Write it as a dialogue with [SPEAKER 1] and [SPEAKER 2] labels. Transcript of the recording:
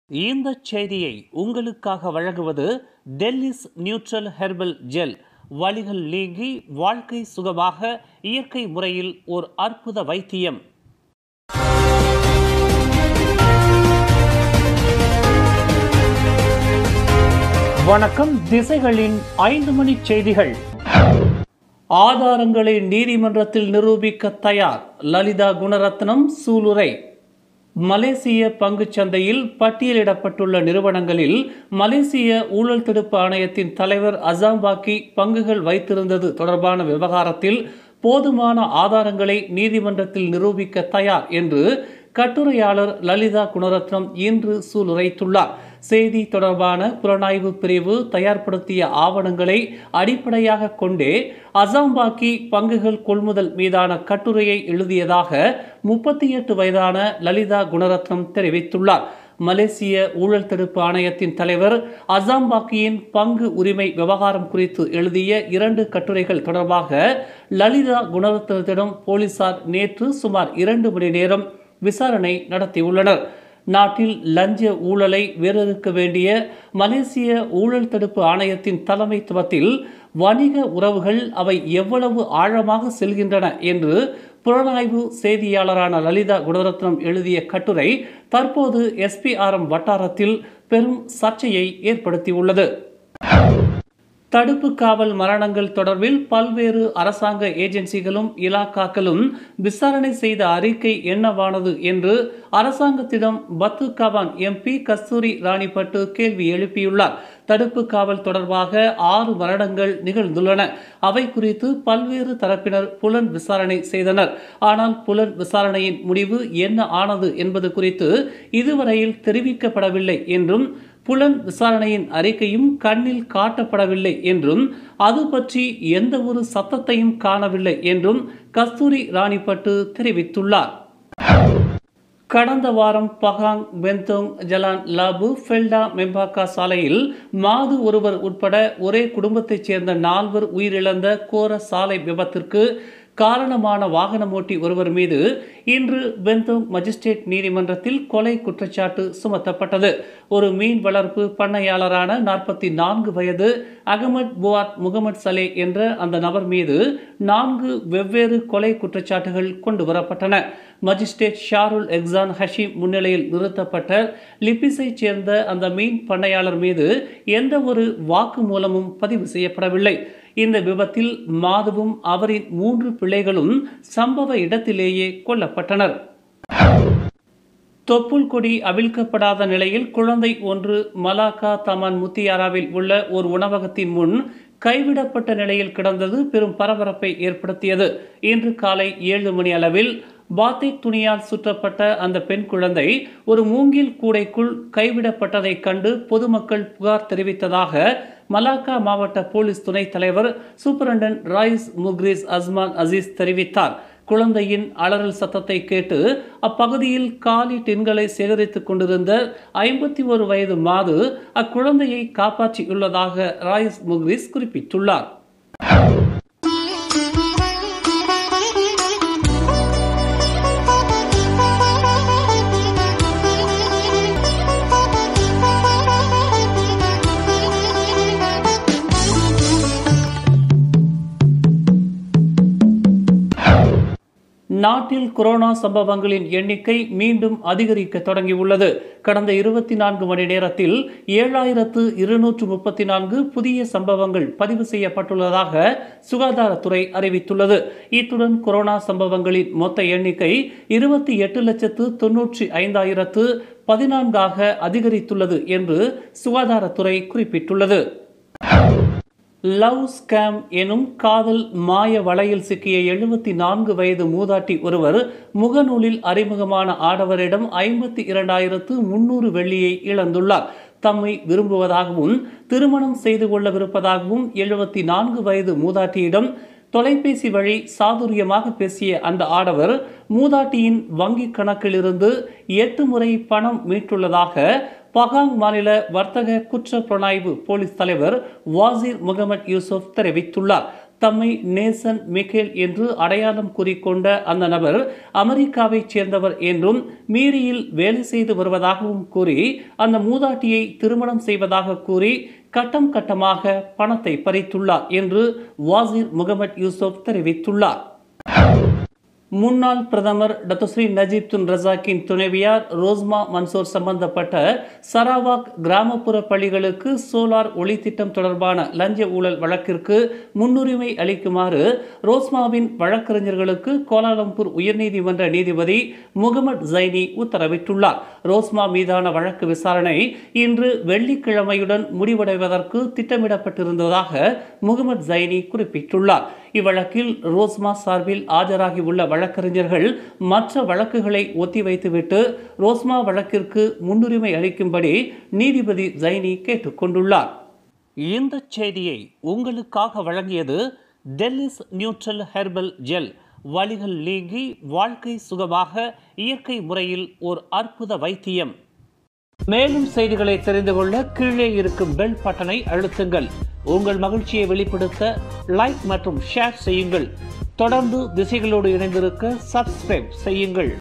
[SPEAKER 1] இந்த செய்தியை உங்களுக்காக வழங்குவது டெல்லிஸ் நியூட்ரல் ஹெர்பல் ஜெல் வலிகள் நீங்கி வாழ்க்கை சுகமாக இயற்கை முறையில் ஓர் அற்புத வைத்தியம் வணக்கம் திசைகளின் ஐந்து மணி செய்திகள் ஆதாரங்களை நீதிமன்றத்தில் நிரூபிக்க தயார் லலிதா குணரத்னம் சூளுரை மலேசிய பங்குச் சந்தையில் பட்டியலிடப்பட்டுள்ள நிறுவனங்களில் மலேசிய ஊழல் தடுப்பு ஆணையத்தின் தலைவர் அசாம்பாக்கி பங்குகள் வைத்திருந்தது தொடர்பான விவகாரத்தில் போதுமான ஆதாரங்களை நீதிமன்றத்தில் நிரூபிக்க தயார் என்று கட்டுரையாளர் லலிதா குணரத்னம் இன்று சூளுரைத்துள்ளார் செய்தி தொடர்பான புலனாய்வு பிரிவு தயார்படுத்திய ஆவணங்களை அடிப்படையாக கொண்டே அசாம்பாக்கி பங்குகள் கொள்முதல் மீதான கட்டுரையை எழுதியதாக முப்பத்தி எட்டு வயதான லலிதா குணரத்னம் தெரிவித்துள்ளார் மலேசிய ஊழல் தடுப்பு ஆணையத்தின் தலைவர் அசாம்பாக்கியின் பங்கு உரிமை விவகாரம் குறித்து எழுதிய இரண்டு கட்டுரைகள் தொடர்பாக லலிதா குணரத்னத்திடம் போலீசார் நேற்று சுமார் இரண்டு மணி நேரம் விசாரணை நடத்தியுள்ளனர் நாட்டில் லஞ்ச ஊழலை வேறறுக்க வேண்டிய மலேசிய ஊழல் தடுப்பு ஆணையத்தின் தலைமைத்துவத்தில் வணிக உறவுகள் அவை எவ்வளவு ஆழமாக செல்கின்றன என்று புலனாய்வு செய்தியாளரான லலிதா குணரத்னம் எழுதிய கட்டுரை தற்போது எஸ்பிஆர்எம் வட்டாரத்தில் பெரும் சர்ச்சையை ஏற்படுத்தியுள்ளது தடுப்பு காவல் மரணங்கள் தொடர்பில் பல்வேறு அரசாங்க ஏஜென்சிகளும் இலாக்காக்களும் விசாரணை செய்த அறிக்கை என்னவானது என்று அரசாங்கத்திடம் பத்து கவான் எம்பி கஸ்தூரி ராணிப்பட்டு கேள்வி எழுப்பியுள்ளார் தடுப்பு காவல் தொடர்பாக ஆறு மரணங்கள் நிகழ்ந்துள்ளன அவை குறித்து பல்வேறு தரப்பினர் புலன் விசாரணை செய்தனர் ஆனால் புலன் விசாரணையின் முடிவு என்ன ஆனது என்பது குறித்து இதுவரையில் தெரிவிக்கப்படவில்லை என்றும் புலன் விசாரணையின் அறிக்கையும் கண்ணில் காட்டப்படவில்லை என்றும் அது பற்றி எந்த ஒரு சத்தத்தையும் காணவில்லை என்றும் கஸ்தூரி ராணிப்பட்டு தெரிவித்துள்ளார் கடந்த வாரம் பகாங் Bentong Jalan Labu FELDA Mempaga சாலையில் மாது ஒருவர் உட்பட ஒரே குடும்பத்தைச் சேர்ந்த நால்வர் உயிரிழந்த கோர சாலை விபத்திற்கு காரணமான வாகனமோட்டி ஒருவர் மீது இன்று பெந்தோங் மஜிஸ்ட்ரேட் நீதிமன்றத்தில் கொலை குற்றச்சாட்டு சுமத்தப்பட்டது ஒரு மீன் வளர்ப்பு பண்ணையாளரான நாற்பத்தி நான்கு வயது அகமது புவாத் முகமது சலே என்ற அந்த நபர் மீது நான்கு வெவ்வேறு கொலை குற்றச்சாட்டுகள் கொண்டு வரப்பட்டன மஜிஸ்ட்ரேட் ஷாருல் எக்ஸான் ஹஷீம் முன்னிலையில் நிறுத்தப்பட்ட லிப்பிஸைச் சேர்ந்த அந்த மீன் பண்ணையாளர் மீது எந்த ஒரு வாக்குமூலமும் பதிவு செய்யப்படவில்லை இந்த விபத்தில் மாதுவும் அவரின் மூன்று பிள்ளைகளும் சம்பவ இடத்திலேயே கொல்லப்பட்டனர் தொப்புள் கொடி அவிழ்க்கப்படாத நிலையில் குழந்தை ஒன்று மலாக்கா தமான் முத்தியாராவில் உள்ள ஒரு உணவகத்தின் முன் கைவிடப்பட்ட நிலையில் கிடந்தது பெரும் பரபரப்பை ஏற்படுத்தியது இன்று காலை ஏழு மணி அளவில் பாத்திக் துணியால் சுற்றப்பட்ட அந்த பெண் குழந்தை ஒரு மூங்கில் கூடைக்குள் கைவிடப்பட்டதை கண்டு பொதுமக்கள் புகார் தெரிவித்ததாக மலாக்கா மாவட்ட போலீஸ் துணைத் தலைவர் சூப்பரண்டன் ராயிஸ் முக்ரிஸ் அஸ்மான் அசீஸ் தெரிவித்தார் குழந்தையின் அலறல் சத்தத்தை கேட்டு அப்பகுதியில் காலி டின்களை சேகரித்துக் கொண்டிருந்த ஐம்பத்தி ஒரு வயது மாது அக்குழந்தையை காப்பாற்றியுள்ளதாக ராயிஸ் முக்ரிஸ் குறிப்பிட்டுள்ளார் நாட்டில் கொரோனா சம்பவங்களின் எண்ணிக்கை மீண்டும் அதிகரிக்க தொடங்கியுள்ளது கடந்த இருபத்தி நான்கு மணி நேரத்தில் ஏழாயிரத்து இருநூற்று முப்பத்தி நான்கு புதிய சம்பவங்கள் பதிவு செய்யப்பட்டுள்ளதாக சுகாதாரத்துறை அறிவித்துள்ளது இத்துடன் கொரோனா சம்பவங்களின் மொத்த எண்ணிக்கை இருபத்தி எட்டு லட்சத்து தொன்னூற்றி ஐந்தாயிரத்து பதினான்காக அதிகரித்துள்ளது என்று சுகாதாரத்துறை குறிப்பிட்டுள்ளது லவ் ஸ்கேம் எனும் காதல் மாய வலையில் சிக்கிய எழுபத்தி நான்கு வயது மூதாட்டி ஒருவர் முகநூலில் அறிமுகமான ஆடவரிடம் ஐம்பத்தி இரண்டாயிரத்து முன்னூறு வெள்ளியை இழந்துள்ளார் தம்மை விரும்புவதாகவும் திருமணம் செய்து கொள்ளவிருப்பதாகவும் எழுபத்தி நான்கு வயது மூதாட்டியிடம் தொலைபேசி வழி சாதுரியமாக பேசிய அந்த ஆடவர் மூதாட்டியின் வங்கி கணக்கிலிருந்து எட்டு முறை பணம் மீட்டுள்ளதாக பகாங் மாநில வர்த்தக குற்ற புலனாய்வு போலீஸ் தலைவர் வாசிர் முகமது யூசுப் தெரிவித்துள்ளார் தம்மை நேசன் மிக்கேல் என்று அடையாளம் கூறிக்கொண்ட அந்த நபர் அமெரிக்காவைச் சேர்ந்தவர் என்றும் மீரியில் வேலை செய்து வருவதாகவும் கூறி அந்த மூதாட்டியை திருமணம் செய்வதாக கூறி கட்டம் கட்டமாக பணத்தை பறித்துள்ளார் என்று வாசிர் முகமது யூசுப் தெரிவித்துள்ளார் முன்னாள் பிரதமர் டத்துஸ்ரீ நஜீப் துன் ரசாக்கின் துணைவியார் ரோஸ்மா மன்சூர் சம்பந்தப்பட்ட சராவாக் கிராமப்புற பள்ளிகளுக்கு சோலார் ஒளி திட்டம் தொடர்பான லஞ்ச ஊழல் வழக்கிற்கு முன்னுரிமை அளிக்குமாறு ரோஸ்மாவின் வழக்கறிஞர்களுக்கு கோலாலம்பூர் உயர்நீதிமன்ற நீதிபதி முகமது ஜைனி உத்தரவிட்டுள்ளார் ரோஸ்மா மீதான வழக்கு விசாரணை இன்று வெள்ளிக்கிழமையுடன் முடிவடைவதற்கு திட்டமிடப்பட்டிருந்ததாக முகமது ஜைனி குறிப்பிட்டுள்ளார் இவ்வழக்கில் ரோஸ்மா சார்பில் ஆஜராகியுள்ள வழக்கறிஞர்கள் மற்ற வழக்குகளை ஒத்திவைத்துவிட்டு ரோஸ்மா வழக்கிற்கு முன்னுரிமை அளிக்கும்படி நீதிபதி ஜைனி கேட்டுக்கொண்டுள்ளார் இந்த செய்தியை உங்களுக்காக வழங்கியது டெல்லிஸ் நியூட்ரல் ஹெர்பல் ஜெல் வலிகள் நீங்கி வாழ்க்கை சுகமாக இயற்கை முறையில் ஒரு அற்புத வைத்தியம் மேலும் செய்திகளை தெரிந்து கொள்ள கீழே இருக்கும் பெல் பட்டனை அழுத்துங்கள் உங்கள் மகிழ்ச்சியை வெளிப்படுத்த லைக் மற்றும் ஷேர் செய்யுங்கள் தொடர்ந்து திசைகளோடு இணைந்திருக்க சப்ஸ்கிரைப் செய்யுங்கள்